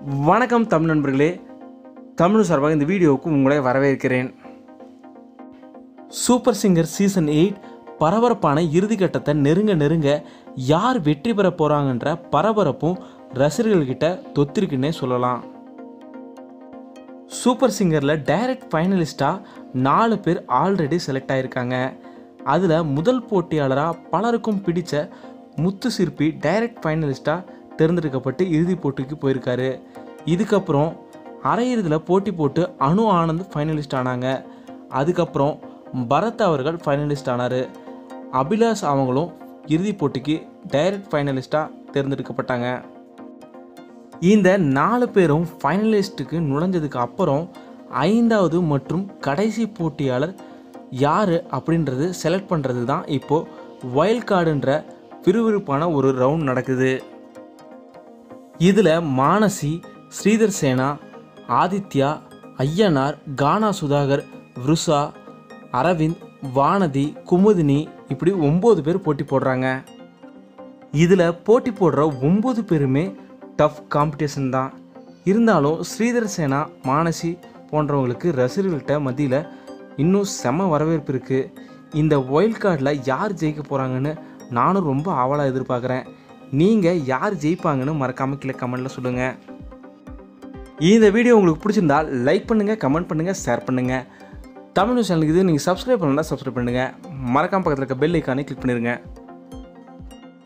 வணக்கம் தமிழ் நண்பர்களே தமிழ் சார்பாக இந்த வீடியோவுக்கு உங்களை வரவேற்கிறேன் சூப்பர் சிங்கர் சீசன் எயிட் பரபரப்பான இறுதிக்கட்டத்தை நெருங்க நெருங்க யார் வெற்றி பெற போகிறாங்கன்ற பரபரப்பும் ரசிகர்கள்கிட்ட தொத்திருக்குன்னே சொல்லலாம் சூப்பர் சிங்கரில் டைரக்ட் ஃபைனலிஸ்ட்டாக நாலு பேர் ஆல்ரெடி செலக்ட் ஆகியிருக்காங்க அதில் முதல் போட்டியாளராக பலருக்கும் பிடிச்ச முத்து சிற்பி டைரக்ட் ஃபைனலிஸ்ட்டாக தேர்ந்தெடுக்கப்பட்டு இறுதிப் போட்டிக்கு போயிருக்காரு இதுக்கப்புறம் அரையிறுதியில் போட்டி போட்டு அனு ஆனந்த் ஃபைனலிஸ்ட் ஆனாங்க அதுக்கப்புறம் பரத் அவர்கள் ஃபைனலிஸ்ட் ஆனார் அபிலாஷ் அவங்களும் இறுதிப் போட்டிக்கு டைரக்ட் ஃபைனலிஸ்ட்டாக தேர்ந்தெடுக்கப்பட்டாங்க இந்த நாலு பேரும் ஃபைனலிஸ்ட்டுக்கு நுழைஞ்சதுக்கு அப்புறம் ஐந்தாவது மற்றும் கடைசி போட்டியாளர் யார் அப்படின்றது செலக்ட் பண்ணுறது தான் இப்போது வைல்ட் கார்டுன்ற விறுவிறுப்பான ஒரு ரவுண்ட் நடக்குது இதில் மானசி ஸ்ரீதர் சேனா ஆதித்யா ஐயனார் கானா சுதாகர் விருஷா அரவிந்த் வானதி குமுதினி இப்படி ஒம்பது பேர் போட்டி போடுறாங்க இதில் போட்டி போடுற ஒம்பது பேருமே டஃப் காம்படிஷன் தான் இருந்தாலும் ஸ்ரீதர் சேனா மானசி போன்றவங்களுக்கு ரசிகர்கள்ட்ட மத்தியில் இன்னும் செம வரவேற்பு இருக்குது இந்த ஒயில்ட் கார்டில் யார் ஜெயிக்க போகிறாங்கன்னு நானும் ரொம்ப ஆவலாக எதிர்பார்க்குறேன் நீங்கள் யார் ஜெயிப்பாங்கன்னு மறக்காமல் கீழே கமெண்ட்டில் சொல்லுங்கள் இந்த வீடியோ உங்களுக்கு பிடிச்சிருந்தா லைக் பண்ணுங்கள் கமெண்ட் பண்ணுங்கள் ஷேர் பண்ணுங்கள் தமிழ் நியூஸ் சேனலுக்கு இது நீங்கள் சப்ஸ்கிரைப் பண்ணலாம் சப்ஸ்கிரைப் பண்ணுங்கள் மறக்காம பக்கத்தில் இருக்க பெல் ஐக்கானே கிளிக் பண்ணிடுங்க